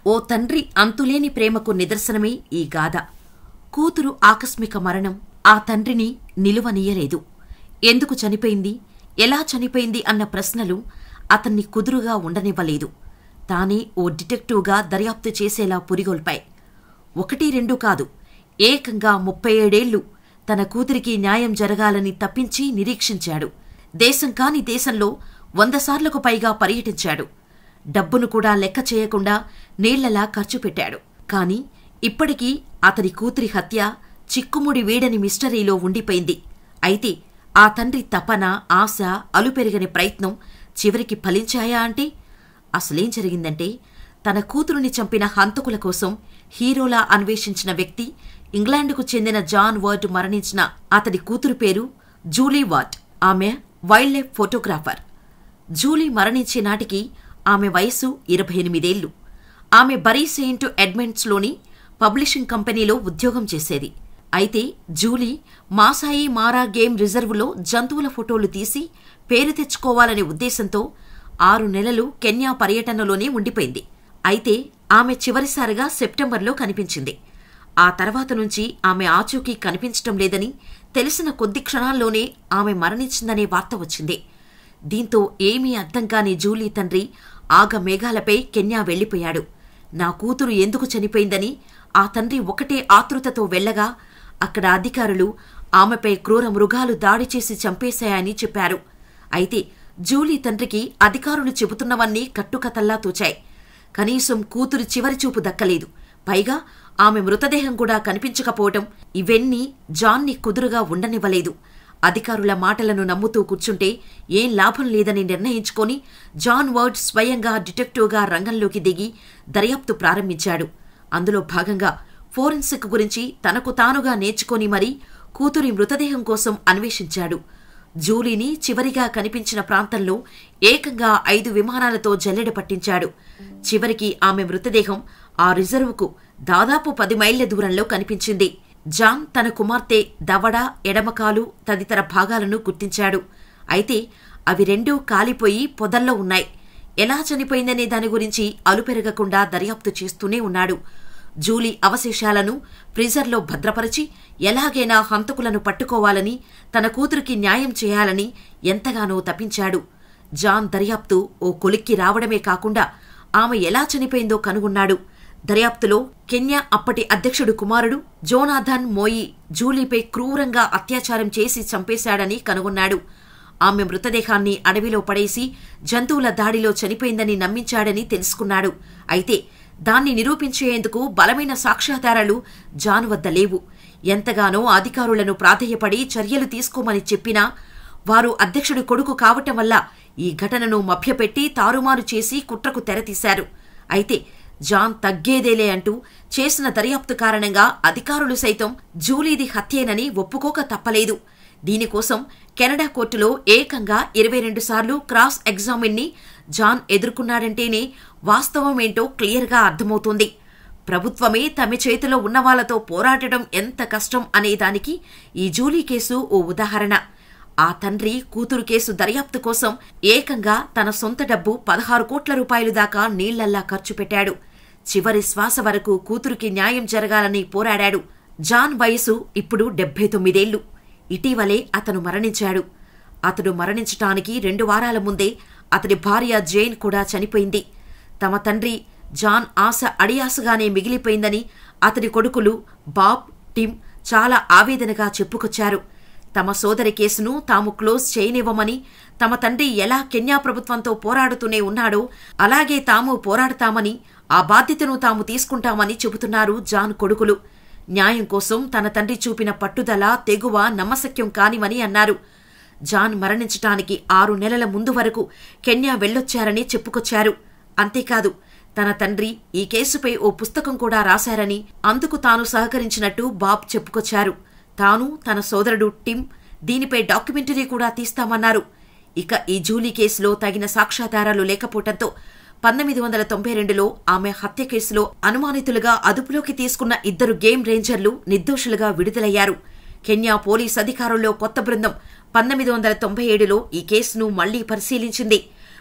ఓ తండ్రి అంతులేని ప్రేమకు నిదర్శనమే ఈ గాథ కూతురు ఆకస్మిక మరణం ఆ తండ్రిని నిలువనీయలేదు ఎందుకు చనిపోయింది ఎలా చనిపోయింది అన్న ప్రశ్నలు అతన్ని కుదురుగా ఉండనివ్వలేదు తానే ఓ డిటెక్టివ్గా దర్యాప్తు చేసేలా పురిగొల్పాయి ఒకటి రెండు కాదు ఏకంగా ముప్పై ఏడేళ్లు తన కూతురికి న్యాయం జరగాలని తప్పించి నిరీక్షించాడు దేశం కాని దేశంలో వంద సార్లకు పైగా పర్యటించాడు డబ్బును కూడా లెక్క చేయకుండా నీళ్లలా ఖర్చు పెట్టాడు కాని ఇప్పటికీ అతని కూతురి హత్య చిక్కుముడి వీడని మిస్టరీలో ఉండిపోయింది అయితే ఆ తండ్రి తపన ఆశ అలుపెరగని ప్రయత్నం చివరికి ఫలించాయా అంటే అసలేం జరిగిందంటే తన కూతురుని చంపిన హంతకుల కోసం హీరోలా అన్వేషించిన వ్యక్తి ఇంగ్లాండ్కు చెందిన జాన్ వర్డ్ మరణించిన అతడి కూతురు పేరు జూలీ వాట్ ఆమె వైల్డ్ లైఫ్ ఫోటోగ్రాఫర్ జూలీ మరణించే నాటికి ఆమె వయస్సు ఇరవై ఎనిమిదేళ్లు ఆమె బరీ సెయింట్ ఎడ్మండ్స్లోని పబ్లిషింగ్ కంపెనీలో ఉద్యోగం చేసేది అయితే జూలీ మాసాయి మారా గేమ్ రిజర్వులో జంతువుల ఫోటోలు తీసి పేరు తెచ్చుకోవాలనే ఉద్దేశంతో ఆరు నెలలు కెన్యా పర్యటనలోనే ఉండిపోయింది అయితే ఆమె చివరిసారిగా సెప్టెంబర్లో కనిపించింది ఆ తర్వాత నుంచి ఆమె ఆచూకీ కనిపించటం లేదని తెలిసిన కొద్ది క్షణాల్లోనే ఆమె మరణించిందనే వార్త వచ్చింది దీంతో ఏమీ అర్థం కాని జూలీ తండ్రి ఆగ మేఘాలపై కెన్యా వెళ్లిపోయాడు నా కూతురు ఎందుకు చనిపోయిందని ఆ తండ్రి ఒకటే ఆతృతతో వెళ్లగా అక్కడ అధికారులు ఆమెపై క్రూర మృగాలు దాడి చేసి చంపేశాయని చెప్పారు అయితే జూలీ తండ్రికి అధికారులు చెబుతున్నవన్నీ కట్టుకథల్లా తోచాయి కనీసం కూతురు చివరి చూపు దక్కలేదు పైగా ఆమె మృతదేహం కూడా కనిపించకపోవటం ఇవన్నీ జాన్ని కుదురుగా ఉండనివ్వలేదు అధికారుల మాటలను నమ్ముతూ కూర్చుంటే ఏం లాభం లేదని నిర్ణయించుకొని జాన్ వర్డ్ స్వయంగా డిటెక్టివ్గా రంగంలోకి దిగి దర్యాప్తు ప్రారంభించాడు అందులో భాగంగా ఫోరెన్సిక్ గురించి తనకు తానుగా నేర్చుకొని మరీ కూతురి మృతదేహం కోసం అన్వేషించాడు జూలీని చివరిగా కనిపించిన ప్రాంతంలో ఏకంగా ఐదు విమానాలతో జల్లెడ పట్టించాడు చివరికి ఆమె మృతదేహం ఆ రిజర్వుకు దాదాపు పది మైళ్ల దూరంలో కనిపించింది జాన్ తన కుమార్తె దవడ ఎడమకాలు తదితర భాగాలను గుర్తించాడు అయితే అవి రెండూ కాలిపోయి పొదల్లో ఉన్నాయి ఎలా చనిపోయిందనే దాని గురించి అలుపెరగకుండా దర్యాప్తు చేస్తూనే ఉన్నాడు జూలీ అవశేషాలను ఫ్రీజర్లో భద్రపరిచి ఎలాగైనా హంతకులను పట్టుకోవాలని తన కూతురికి న్యాయం చేయాలని ఎంతగానో తప్పించాడు జాన్ దర్యాప్తు ఓ కొలిక్కి రావడమే కాకుండా ఆమె ఎలా చనిపోయిందో కనుగొన్నాడు దర్యాప్తులో కెన్యా అప్పటి అధ్యక్షుడు కుమారుడు జోనాథన్ మోయి జూలీపై క్రూరంగా అత్యాచారం చేసి చంపేశాడని కనుగొన్నాడు ఆమె మృతదేహాన్ని అడవిలో పడేసి జంతువుల దాడిలో చనిపోయిందని నమ్మించాడని తెలుసుకున్నాడు అయితే దాన్ని నిరూపించేందుకు బలమైన సాక్ష్యాధారాలు జాను వద్ద లేవు ఎంతగానో అధికారులను ప్రాధేయపడి చర్యలు తీసుకోమని చెప్పినా వారు అధ్యక్షుడి కొడుకు కావటం వల్ల ఈ ఘటనను మభ్యపెట్టి తారుమారు చేసి కుట్రకు తెరతీశారు అయితే జాన్ తగ్గేదేలే అంటూ చేసిన దర్యాప్తు కారణంగా అధికారులు సైతం జూలీది హత్యేనని ఒప్పుకోక తప్పలేదు దీనికోసం కెనడా కోర్టులో ఏకంగా ఇరవై రెండు సార్లు క్రాస్ ఎగ్జామిన్ని జాన్ ఎదుర్కొన్నాడంటేనే వాస్తవమేంటో క్లియర్గా అర్థమవుతోంది ప్రభుత్వమే తమ చేతిలో ఉన్న వాళ్లతో పోరాడటం ఎంత కష్టం అనేదానికి ఈ జూలీ కేసు ఓ ఉదాహరణ ఆ తండ్రి కూతురు కేసు దర్యాప్తు కోసం ఏకంగా తన సొంత డబ్బు పదహారు కోట్ల రూపాయలు దాకా నీళ్లల్లా ఖర్చు పెట్టాడు చివరి శ్వాస వరకు కూతురికి న్యాయం జరగాలని పోరాడాడు జాన్ వయసు ఇప్పుడు డెబ్బై తొమ్మిదేళ్లు ఇటీవలే అతను మరణించాడు అతడు మరణించటానికి రెండు వారాల ముందే అతడి భార్య జైన్ కూడా చనిపోయింది తమ తండ్రి జాన్ ఆశ అడియాసగానే మిగిలిపోయిందని అతడి కొడుకులు బాబ్ టిమ్ చాలా ఆవేదనగా చెప్పుకొచ్చారు తమ సోదరి కేసును తాము క్లోజ్ చేయనివ్వమని తమ తండ్రి ఎలా కెన్యా ప్రభుత్వంతో పోరాడుతూనే ఉన్నాడో అలాగే తాము పోరాడతామని ఆ బాధ్యతను తాము తీసుకుంటామని చెబుతున్నారు జాన్ కొడుకులు న్యాయం కోసం తన తండ్రి చూపిన పట్టుదల తెగువ నమ్మశక్యం కానివని అన్నారు జాన్ మరణించటానికి ఆరు నెలల ముందు వరకు కెన్యా వెళ్ళొచ్చారని చెప్పుకొచ్చారు అంతేకాదు తన తండ్రి ఈ కేసుపై ఓ పుస్తకం కూడా రాశారని అందుకు తాను సహకరించినట్టు బాబ్ చెప్పుకొచ్చారు తాను తన సోదరుడు టిమ్ దీనిపై డాక్యుమెంటరీ కూడా తీస్తామన్నారు ఇక ఈ జూలీ కేసులో తగిన సాక్ష్యాధారాలు లేకపోవడంతో పంతొమ్మిది వందల తొంభై రెండులో ఆమె హత్య కేసులో అనుమానితులుగా అదుపులోకి తీసుకున్న ఇద్దరు గేమ్ రేంజర్లు నిర్దోషులుగా విడుదలయ్యారు కెన్యా పోలీస్ అధికారుల్లో కొత్త బృందం పంతొమ్మిది వందల తొంభై ఏడులో ఈ కేసును మళ్లీ పరిశీలించింది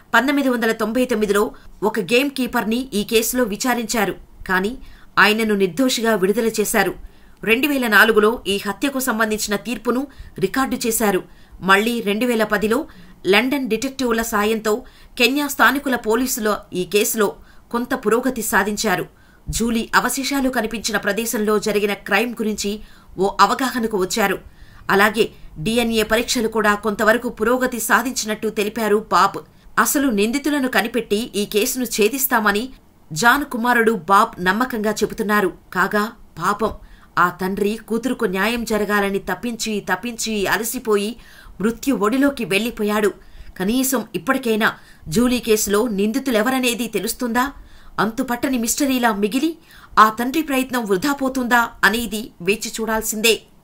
పంతొమ్మిది వందల తొంభై తొమ్మిదిలో ఒక గేమ్ కీపర్ని ఈ కేసులో విచారించారు కానీ ఆయనను నిర్దోషిగా విడుదల చేశారు రెండు వేల నాలుగులో ఈ హత్యకు సంబంధించిన తీర్పును రికార్డు చేశారు మళ్లీ రెండు వేల పదిలో లండన్ డిటెక్టివ్ల సాయంతో కెన్యా స్థానికుల పోలీసుల ఈ కేసులో కొంత పురోగతి సాధించారు జూలీ అవశేషాలు కనిపించిన ప్రదేశంలో జరిగిన క్రైమ్ గురించి ఓ అవగాహనకు వచ్చారు అలాగే డిఎన్ఏ పరీక్షలు కూడా కొంతవరకు పురోగతి సాధించినట్టు తెలిపారు బాబ్ అసలు నిందితులను కనిపెట్టి ఈ కేసును ఛేదిస్తామని జాన్ కుమారుడు బాబ్ నమ్మకంగా చెబుతున్నారు కాగా పాపం ఆ తండ్రి కూతురుకు న్యాయం జరగాలని తప్పించి తప్పించి అలసిపోయి మృత్యు ఒడిలోకి వెళ్లిపోయాడు కనీసం ఇప్పటికైనా జూలీ కేసులో నిందితులెవరనేది తెలుస్తుందా అంతుపట్టని మిస్టరీలా మిగిలి ఆ తండ్రి ప్రయత్నం వృధా పోతుందా అనేది వేచి చూడాల్సిందే